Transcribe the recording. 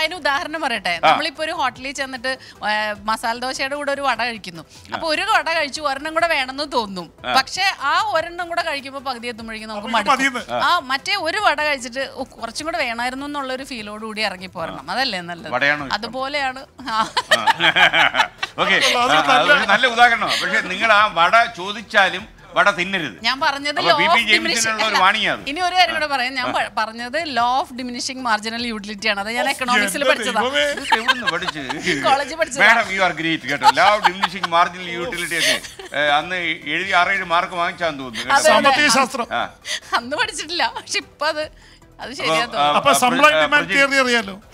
അതിന് ഉദാഹരണം പറയട്ടെ നമ്മളിപ്പോ ഒരു ഹോട്ടലിൽ ചെന്നിട്ട് ആ, മസാല ദോശയുടെ കൂടെ ഒരു വട കഴിക്കുന്നു അപ്പൊ ഒരു വട കഴിച്ചു ഒരെണ്ണം കൂടെ വേണമെന്ന് തോന്നും പക്ഷെ ആ ഒരെണ്ണം കൂടെ കഴിക്കുമ്പോൾ പകുതി എത്തുമ്പോഴേക്കും നമുക്ക് അപ്പോഴേക്കും മടുക്കും ആ മറ്റേ ഒരു വട കഴിച്ചിട്ട് "ഓ, കുറച്ചും കൂടെ വേണമായിരുന്നു എന്നുള്ള ഒരു ഫീലോട് കൂടി ഇറങ്ങി പോരണം അതല്ലേ നല്ലത് വടയാണോ ഇഷ്ടം? അതുപോലെയാണ് ആ. ഓക്കെ നല്ല ഉദാഹരണമാണ് പക്ഷെ നിങ്ങൾ ആ വട ചോദിച്ചാലും വട തിന്നരുത് ഞാൻ പറഞ്ഞത് അപ്പൊ ലോ ബി. പി. ഓഫ് ജെയിംസിനുള്ള ഡിമിനിഷിംഗ് ഒരു വാണിംഗ് അത്. ഇനി ഒരു കാര്യം കൂടെ പറയാം ഞാൻ പ- പറഞ്ഞത് law of diminishing marginal utility ആണ് അത് ഞാൻ എക്കണോമിക്സിൽ എന്റെ പഠിച്ചതാ ദൈവമേ. ഇതൊക്കെ എവിടുന്ന് പഠിച്ച് കോളേജിൽ പഠിച്ചതാ. മാഡം യു ആർ ഗ്രേറ്റ് കേട്ടോ ലവ് ഡിമിനിഷിംഗ് മാർജിനൽ യൂട്ടിലിറ്റി ഒക്കെ ഏ, അന്ന് എഴുതി ആറേഴ് മാർക്ക് വാങ്ങിച്ചാന്ന് തോന്നുന്നു കേട്ടോ. അതെ, അതെ. സാമ്പത്തിക ശാസ്ത്രം ആ. അന്ന് പഠിച്ചിട്ടില്ല പക്ഷെ ഇപ്പൊ അത് അത് ശരിയാ അപ്പൊ, ആ, തോന്നുന്നു അപ്പൊ സപ്ലൈ ആ, ഡിമാൻഡ് പ്രജി- തിയറി അറിയാലോ